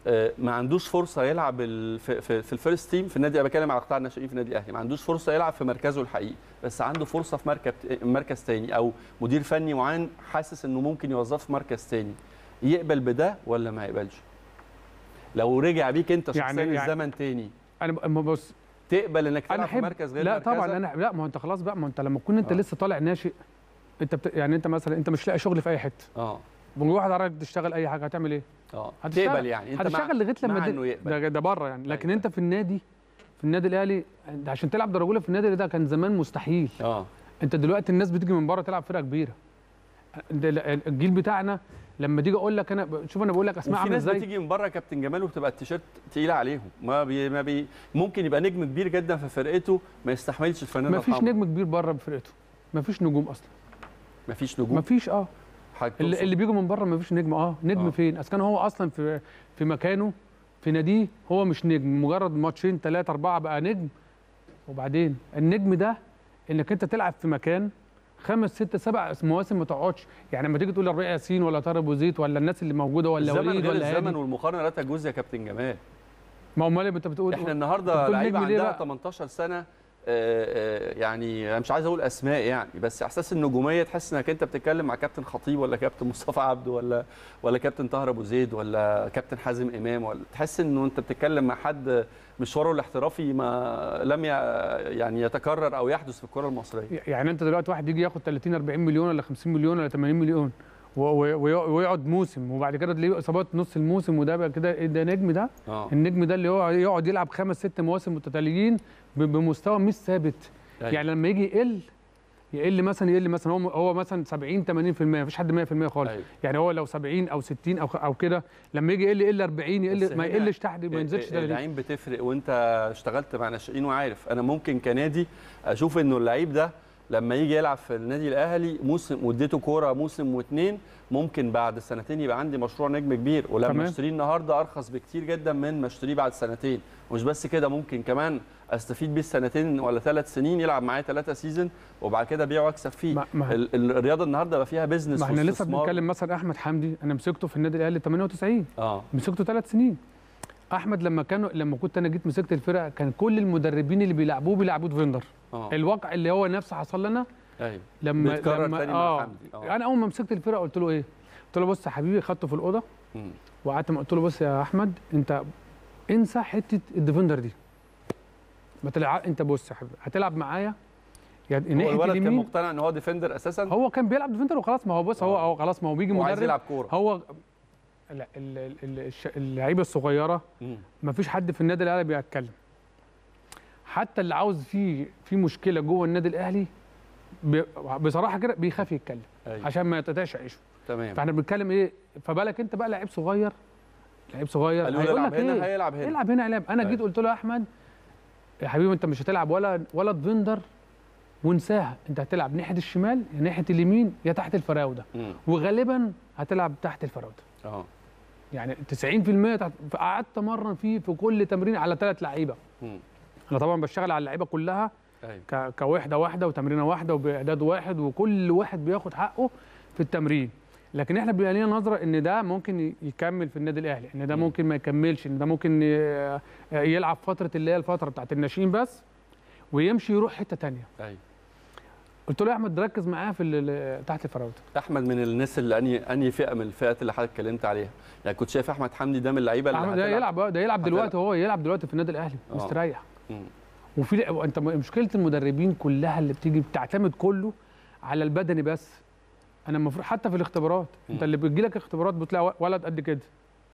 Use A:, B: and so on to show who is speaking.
A: آه، ما عندوش فرصه يلعب ال- في, في, في الفيرست تيم في النادي انا بتكلم على قطاع الناشئين في النادي الاهلي ما عندوش فرصه يلعب في مركزه الحقيقي بس عنده فرصه في مركز مركز تاني او مدير فني معين حاسس انه ممكن يوظفه في مركز تاني يقبل بده ولا ما يقبلش لو رجع بيك انت شخصيا
B: يعني-
A: يعني
B: يعني-
A: الزمن تاني
B: انا ب- أما بص
A: تقبل انك
B: انا
A: تلعب في
B: احب
A: مركز غير
B: لا
A: مركزك؟
B: طبعا انا لا ما هو انت خلاص بقى ما هو انت لما تكون انت
A: آه.
B: لسه طالع ناشئ انت بت... يعني انت مثلا انت مش لاقي شغل في اي حته
A: اه
B: واحد عرفك تشتغل اي حاجه هتعمل ايه؟
A: اه
B: هتشتغل-
A: تقبل يعني انت مع-
B: هتشتغل لغايه لما
A: مع
B: دي-
A: انه يقبل
B: ده, ده بره يعني لكن
A: أيوة.
B: انت في النادي في النادي الاهلي ده عشان تلعب درجه اولى في النادي ده كان زمان مستحيل
A: اه
B: انت دلوقتي الناس بتيجي من بره تلعب فرقه كبيره ده ال- الجيل بتاعنا لما تيجي اقول لك انا شوف انا بقول لك اسماء
A: وفي
B: عامله
A: ناس
B: ازاي
A: بتيجي من بره كابتن جمال وبتبقى التيشيرت تقيله عليهم ما بي ما بي ممكن يبقى نجم كبير جدا في فرقته ما يستحملش الفنانه
B: ما فيش نجم كبير بره بفرقته ما فيش نجوم اصلا
A: ما فيش
B: ما
A: نجوم
B: فيش اه
A: حضرتك
B: اللي,
A: تقصد؟
B: اللي بيجوا من بره ما فيش نجم اه نجم
A: آه.
B: آه. فين اذا كان هو اصلا في في مكانه في ناديه هو مش نجم مجرد ماتشين ثلاثه اربعه بقى نجم وبعدين النجم ده انك انت تلعب في مكان خمس ست سبع مواسم ما تقعدش يعني لما تيجي تقول الربيع ياسين ولا طارق ابو زيد ولا الناس اللي موجوده ولا
A: الزمن
B: وليد
A: غير
B: ولا
A: الزمن
B: هادي
A: والمقارنه لا تجوز يا كابتن جمال
B: ما امال إيه انت بتقول
A: احنا
B: أنت
A: النهارده
B: بتقول
A: لعيبه
B: نجم ليه
A: عندها
B: بقى؟
A: 18 سنه آه، آه، يعني انا مش عايز اقول اسماء يعني بس احساس النجوميه تحس انك انت بتتكلم مع كابتن خطيب ولا كابتن مصطفى عبده ولا ولا كابتن طاهر ابو زيد ولا كابتن حازم امام ولا تحس انه انت بتتكلم مع حد مشواره الاحترافي ما لم ي- يعني يتكرر او يحدث في الكره المصريه
B: يعني انت دلوقتي واحد يجي ياخد 30 40 مليون ولا 50 مليون ولا 80 مليون و- و- ويق- ويقعد موسم وبعد كده تلاقيه اصابات نص الموسم وده بقى كده إيه ده نجم ده
A: اه
B: النجم ده اللي هو يقعد يلعب خمس ست مواسم متتاليين ب- بمستوى مش ثابت
A: أيوة.
B: يعني لما يجي يقل يقل مثلا يقل مثلا هو هو مثلا 70 80% مفيش حد 100% خالص
A: أيوة.
B: يعني هو لو 70 او 60 او او كده لما يجي يقل يقل 40
A: بس
B: يقل ما
A: هنا
B: يقلش تحت ما ينزلش 30
A: اللعيب بتفرق وانت اشتغلت مع ناشئين وعارف انا ممكن كنادي اشوف انه اللعيب ده لما يجي يلعب في النادي الاهلي موسم واديته كوره موسم واثنين ممكن بعد سنتين يبقى عندي مشروع نجم كبير ولما
B: تمام.
A: اشتريه النهارده ارخص بكتير جدا من ما اشتريه بعد سنتين ومش بس كده ممكن كمان استفيد بيه السنتين ولا ثلاث سنين يلعب معايا ثلاثه سيزون وبعد كده ابيعه واكسب فيه
B: ما- ما-
A: ال- ال- الرياضه النهارده بقى فيها بيزنس
B: ما احنا لسه
A: واستثمار.
B: بنتكلم مثلا احمد حمدي انا مسكته في النادي الاهلي 98
A: اه
B: مسكته ثلاث سنين احمد لما كانوا لما كنت انا جيت مسكت الفرقه كان كل المدربين اللي بيلعبوه بيلعبوه ديفندر
A: اه
B: الواقع اللي هو نفسه حصل لنا
A: ايوه
B: لما
A: بيتكرر
B: لما
A: تاني مع
B: اه
A: حمدي. آه.
B: انا اول ما مسكت الفرقه قلت له ايه قلت له بص يا حبيبي خدته في الاوضه
A: مم.
B: وقعدت معاه، قلت له بص يا احمد انت انسى حته الديفندر دي ما تلعب انت بص يا حبيبي هتلعب معايا يعني
A: هو
B: ناحيه
A: الولد كان
B: اليمين
A: مقتنع ان هو ديفندر اساسا
B: هو كان بيلعب ديفندر وخلاص ما هو بص هو
A: آه.
B: هو خلاص ما هو بيجي
A: وعايز
B: مدرب
A: يلعب كوره
B: هو لا ال- ال- ال- الش- اللعيبه الصغيره
A: مم.
B: ما فيش حد في النادي الاهلي بيتكلم حتى اللي عاوز فيه في مشكله جوه النادي الاهلي ب- بصراحه كده بيخاف يتكلم
A: أيوة.
B: عشان ما يتقطعش عيشه
A: تمام
B: فاحنا بنتكلم ايه فبالك انت بقى لعيب صغير لعيب صغير
A: قالوا
B: هيقول
A: يلعب
B: لك
A: هنا
B: ايه
A: هيلعب هنا
B: العب هنا العب انا جيت
A: أيوة.
B: قلت له يا احمد يا حبيبي انت مش هتلعب ولا ولا ديفندر وانساها انت هتلعب ناحيه الشمال يا ناحيه اليمين يا تحت الفراوده
A: مم.
B: وغالبا هتلعب تحت الفراوده
A: اه
B: يعني 90% تحت قعدت امرن فيه في كل تمرين على ثلاث لعيبه
A: مم.
B: انا طبعا بشتغل على اللعيبه كلها
A: ايوه
B: ك- كوحده واحده وتمرينه واحده وباعداد واحد وكل واحد بياخد حقه في التمرين لكن احنا بيبقى لنا نظره ان ده ممكن ي- يكمل في النادي الاهلي ان ده
A: مم.
B: ممكن ما يكملش ان ده ممكن ي- يلعب فتره اللي هي الفتره بتاعت الناشئين بس ويمشي يروح حته تانية
A: ايوه
B: قلت له يا احمد ركز معاه في ال- ال- تحت الفراوده
A: احمد من الناس اللي انهي انهي فئه من الفئات اللي حضرتك اتكلمت عليها يعني كنت شايف احمد حمدي ده من اللعيبه اللي
B: احمد ده
A: هتلعب.
B: يلعب ده يلعب
A: هتلعب.
B: دلوقتي هو يلعب دلوقتي في النادي الاهلي
A: آه.
B: مستريح
A: مم.
B: وفي انت مشكله المدربين كلها اللي بتيجي بتعتمد كله على البدني بس انا المفروض حتى في الاختبارات انت
A: مم.
B: اللي بتجي لك اختبارات بتلاقي ولد قد كده